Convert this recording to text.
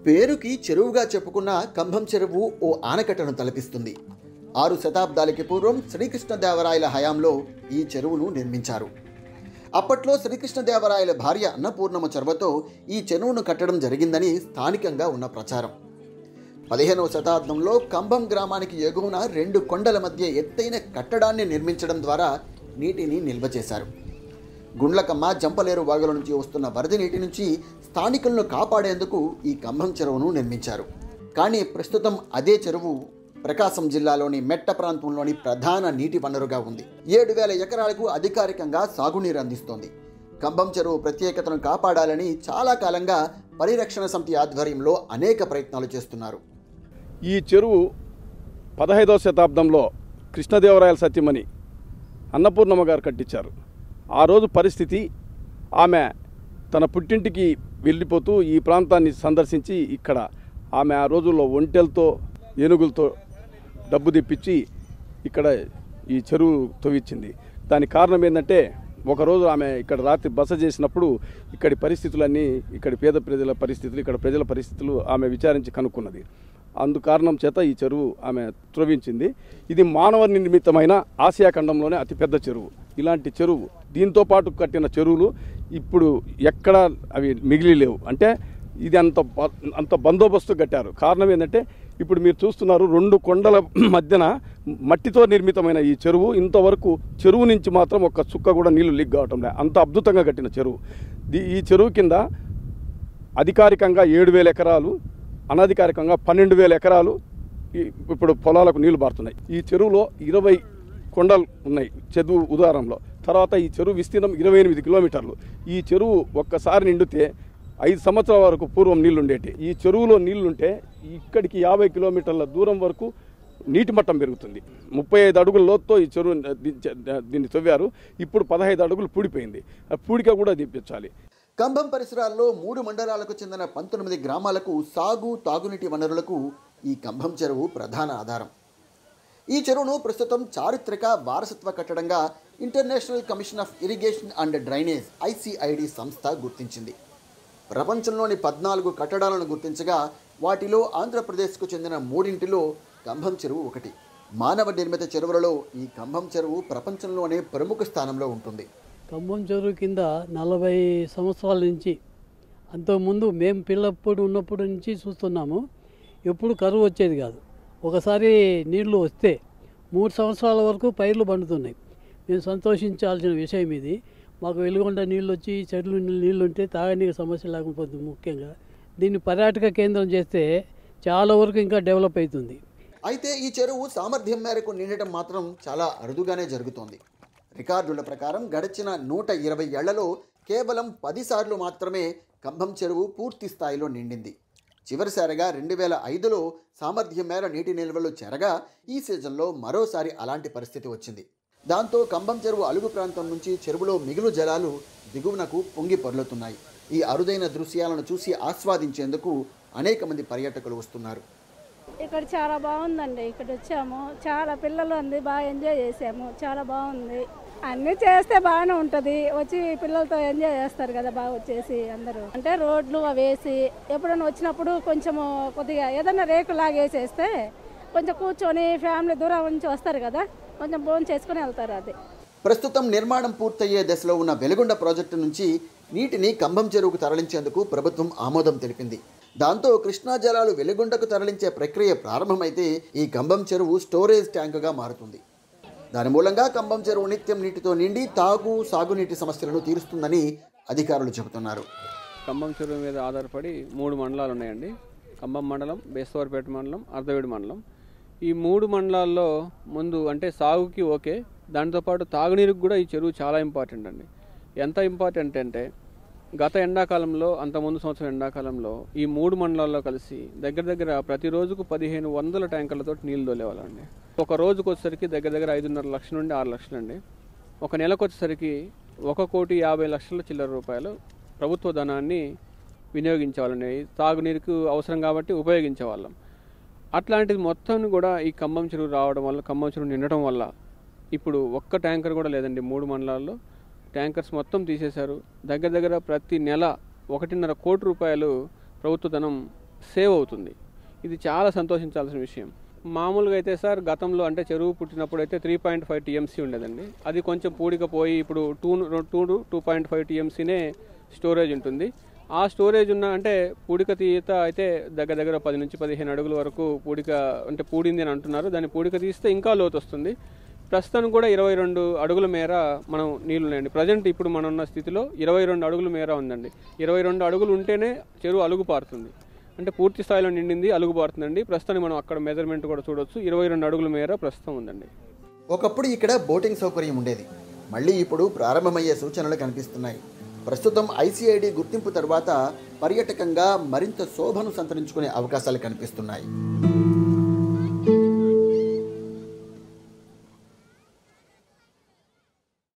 పేరుకి చెరువుగా చెప్పుకున్న కంభం చెరువు ఓ ఆనకట్టను తలపిస్తుంది ఆరు శతాబ్దాలకి పూర్వం శ్రీకృష్ణదేవరాయల హయాంలో ఈ చెరువును నిర్మించారు అప్పట్లో శ్రీకృష్ణదేవరాయల భార్య అన్నపూర్ణమ చొరవతో ఈ చెరువును కట్టడం జరిగిందని స్థానికంగా ఉన్న ప్రచారం పదిహేనవ శతాబ్దంలో కంభం గ్రామానికి ఎగువన రెండు కొండల మధ్య ఎత్తైన కట్టడాన్ని నిర్మించడం ద్వారా నీటిని నిల్వ చేశారు గుండ్లకమ్మ జంపలేరు వాగుల నుంచి వస్తున్న వరద నీటి నుంచి స్థానికులను కాపాడేందుకు ఈ కంభం చెరువును నిర్మించారు కానీ ప్రస్తుతం అదే చెరువు ప్రకాశం జిల్లాలోని మెట్ట ప్రాంతంలోని ప్రధాన నీటి వనరుగా ఉంది ఏడు వేల ఎకరాలకు అధికారికంగా సాగునీరు అందిస్తోంది కంభం చెరువు ప్రత్యేకతను కాపాడాలని చాలా కాలంగా పరిరక్షణ సమితి ఆధ్వర్యంలో అనేక ప్రయత్నాలు చేస్తున్నారు ఈ చెరువు పదహైదవ శతాబ్దంలో కృష్ణదేవరాయల సత్యమణి అన్నపూర్ణమ్మ గారు కట్టించారు ఆ రోజు పరిస్థితి ఆమె తన పుట్టింటికి వెళ్ళిపోతూ ఈ ప్రాంతాన్ని సందర్శించి ఇక్కడ ఆమె ఆ రోజుల్లో ఒంటెలతో ఏనుగులతో డబ్బు తెప్పించి ఇక్కడ ఈ చెరువు తవ్వించింది దానికి కారణం ఏంటంటే ఒకరోజు ఆమె ఇక్కడ రాత్రి బస చేసినప్పుడు ఇక్కడి పరిస్థితులన్నీ ఇక్కడి పేద ప్రజల పరిస్థితులు ఇక్కడ ప్రజల పరిస్థితులు ఆమె విచారించి కనుక్కున్నది అందు కారణం చేత ఈ చెరువు ఆమె త్రవ్వించింది ఇది మానవ నిర్మితమైన ఆసియా ఖండంలోనే అతిపెద్ద చెరువు ఇలాంటి చెరువు దీంతో పాటు కట్టిన చెరువులు ఇప్పుడు ఎక్కడ అవి మిగిలి లేవు అంటే ఇది అంత బ- అంత బందోబస్తు కట్టారు కారణం ఏంటంటే ఇప్పుడు మీరు చూస్తున్నారు రెండు కొండల మధ్యన మట్టితో నిర్మితమైన ఈ చెరువు ఇంతవరకు చెరువు నుంచి మాత్రం ఒక్క చుక్క కూడా నీళ్లు లీక్ కావటం లే అంత అద్భుతంగా కట్టిన చెరువు దీ- ఈ చెరువు కింద అధికారికంగా ఏడు వేల ఎకరాలు అనధికారికంగా పన్నెండు వేల ఎకరాలు ఈ- ఇప్పుడు పొలాలకు నీళ్లు పారుతున్నాయి ఈ చెరువులో ఇరవై కొండలు ఉన్నాయి చెరువు ఉదారంలో తర్వాత ఈ చెరువు విస్తీర్ణం ఇరవై ఎనిమిది కిలోమీటర్లు ఈ చెరువు ఒక్కసారి నిండితే ఐదు సంవత్సరాల వరకు పూర్వం నీళ్లుండేటి ఈ చెరువులో నీళ్లుంటే ఇక్కడికి యాభై కిలోమీటర్ల దూరం వరకు నీటి మట్టం పెరుగుతుంది ముప్పై ఐదు అడుగుల లోతుతో ఈ చెరువు దీన్ని తవ్వారు ఇప్పుడు పదహైదు అడుగులు పూడిపోయింది ఆ పూడిక కూడా తీపించాలి కంభం పరిసరాల్లో మూడు మండలాలకు చెందిన పంతొమ్మిది గ్రామాలకు సాగు తాగునీటి వనరులకు ఈ కంభం చెరువు ప్రధాన ఆధారం ఈ చెరువును ప్రస్తుతం చారిత్రక వారసత్వ కట్టడంగా international commission of irrigation and drainage ICID సంస్థ గుర్తించింది ప్రపంచంలోని పద్నాలుగు కట్టడాలను గుర్తించగా వాటిలో ఆంధ్రప్రదేశ్కు చెందిన మూడింటిలో కంభం చెరువు ఒకటి మానవ నిర్మిత చెరువులలో ఈ కంభం చెరువు ప్రపంచంలోనే ప్రముఖ స్థానంలో ఉంటుంది ఖమ్మం చెరువు కింద నలభై సంవత్సరాల నుంచి అంతకుముందు మేము పిల్లప్పుడు ఉన్నప్పటి నుంచి చూస్తున్నాము ఎప్పుడు కరువు వచ్చేది కాదు ఒకసారి నీళ్లు వస్తే మూడు సంవత్సరాల వరకు పైర్లు పండుతున్నాయి మేము సంతోషించాల్సిన విషయం ఇది మాకు వెలుగొండ నీళ్ళు వచ్చి చెట్లు నీళ్ళు ఉంటే తాగనీకి సమస్య లేకపోతుంది ముఖ్యంగా దీన్ని పర్యాటక కేంద్రం చేస్తే చాలా వరకు ఇంకా డెవలప్ అవుతుంది అయితే ఈ చెరువు సామర్థ్యం మేరకు నిండటం మాత్రం చాలా అరుదుగానే జరుగుతోంది రికార్డుల ప్రకారం గడిచిన నూట ఇరవై ఏళ్లలో కేవలం పదిసార్లు మాత్రమే కంభం చెరువు పూర్తి స్థాయిలో నిండింది చివరిసారిగా రెండు వేల ఐదులో సామర్థ్యం మేర నీటి నిల్వలు చెరగా ఈ సీజన్లో మరోసారి అలాంటి పరిస్థితి వచ్చింది దాంతో కంభం చెరువు అలుగు ప్రాంతం నుంచి చెరువులో మిగులు జలాలు దిగువనకు పొంగి పొర్లుతున్నాయి ఈ అరుదైన దృశ్యాలను చూసి ఆస్వాదించేందుకు అనేక మంది పర్యాటకులు వస్తున్నారు ఇక్కడ చాలా బాగుందండి ఇక్కడ వచ్చాము చాలా పిల్లలు ఉంది బాగా ఎంజాయ్ చేసాము చాలా బాగుంది అన్నీ చేస్తే బాగానే ఉంటుంది వచ్చి పిల్లలతో ఎంజాయ్ చేస్తారు కదా బాగా వచ్చేసి అందరూ అంటే రోడ్లు అవి వేసి ఎప్పుడైనా వచ్చినప్పుడు కొంచెము కొద్దిగా ఏదైనా రేకు లాగేసేస్తే కొంచెం కూర్చొని ఫ్యామిలీ దూరం నుంచి వస్తారు కదా కొంచెం భోజనం చేసుకుని వెళ్తారు అది ప్రస్తుతం నిర్మాణం పూర్తయ్యే దశలో ఉన్న వెలుగొండ ప్రాజెక్టు నుంచి నీటిని కంభం చెరువుకు తరలించేందుకు ప్రభుత్వం ఆమోదం తెలిపింది దాంతో కృష్ణా జలాలు వెలుగొండకు తరలించే ప్రక్రియ ప్రారంభమైతే ఈ కంభం చెరువు స్టోరేజ్ ట్యాంకుగా మారుతుంది దాని మూలంగా కంభం చెరువు నిత్యం నీటితో నిండి తాగు సాగునీటి సమస్యలను తీరుస్తుందని అధికారులు చెబుతున్నారు ఖమ్మం చెరువు మీద ఆధారపడి మూడు మండలాలు ఉన్నాయండి ఖమ్మం మండలం బేస్తవారిపేట మండలం అర్ధవేడి మండలం ఈ మూడు మండలాల్లో ముందు అంటే సాగుకి ఓకే దాంతోపాటు తాగునీరుకి కూడా ఈ చెరువు చాలా ఇంపార్టెంట్ అండి ఎంత ఇంపార్టెంట్ అంటే గత ఎండాకాలంలో అంత ముందు సంవత్సరం ఎండాకాలంలో ఈ మూడు మండలాల్లో కలిసి దగ్గర దగ్గర ప్రతి రోజుకు పదిహేను వందల ట్యాంకర్లతో నీళ్లు తోలేవాళ్ళండి ఒక రోజుకు వచ్చేసరికి దగ్గర దగ్గర ఐదున్నర లక్షల నుండి ఆరు లక్షలు అండి ఒక నెలకు వచ్చేసరికి ఒక కోటి యాభై లక్షల చిల్లర రూపాయలు ప్రభుత్వ ధనాన్ని వినియోగించేవాళ్ళండి తాగునీరుకు అవసరం కాబట్టి ఉపయోగించేవాళ్ళం అట్లాంటిది మొత్తం కూడా ఈ ఖమ్మం చెరువు రావడం వల్ల ఖమ్మం చెరువు నిండటం వల్ల ఇప్పుడు ఒక్క ట్యాంకర్ కూడా లేదండి మూడు మండలాల్లో ట్యాంకర్స్ మొత్తం తీసేశారు దగ్గర దగ్గర ప్రతి నెల ఒకటిన్నర కోటి రూపాయలు ప్రభుత్వ ధనం సేవ్ అవుతుంది ఇది చాలా సంతోషించాల్సిన విషయం మామూలుగా అయితే సార్ గతంలో అంటే చెరువు పుట్టినప్పుడు అయితే త్రీ పాయింట్ ఫైవ్ టీఎంసీ ఉండేదండి అది కొంచెం పూడికపోయి ఇప్పుడు two two two point five టీఎంసీనే స్టోరేజ్ ఉంటుంది ఆ స్టోరేజ్ ఉన్న అంటే పూడిక తీత అయితే దగ్గర దగ్గర పది నుంచి పదిహేను అడుగుల వరకు పూడిక అంటే పూడింది అని అంటున్నారు దాన్ని పూడిక తీస్తే ఇంకా లోతు వస్తుంది ప్రస్తుతం కూడా ఇరవై రెండు అడుగుల మేర మనం నీళ్లు ఉన్నాయండి ప్రజెంట్ ఇప్పుడు మనం ఉన్న స్థితిలో ఇరవై రెండు అడుగుల మేర ఉందండి ఇరవై రెండు అడుగులు ఉంటేనే చెరువు అలుగు పారుతుంది అంటే పూర్తి స్థాయిలో నిండింది అలుగు పారుతుందండి ప్రస్తుతానికి మనం అక్కడ మెజర్మెంట్ కూడా చూడొచ్చు ఇరవై రెండు అడుగుల మేర ప్రస్తుతం ఉందండి ఒకప్పుడు ఇక్కడ బోటింగ్ సౌకర్యం ఉండేది మళ్ళీ ఇప్పుడు ప్రారంభమయ్యే సూచనలు కనిపిస్తున్నాయి ప్రస్తుతం ఐసీఐడి గుర్తింపు తర్వాత పర్యాటకంగా మరింత శోభను సంతరించుకునే అవకాశాలు కనిపిస్తున్నాయి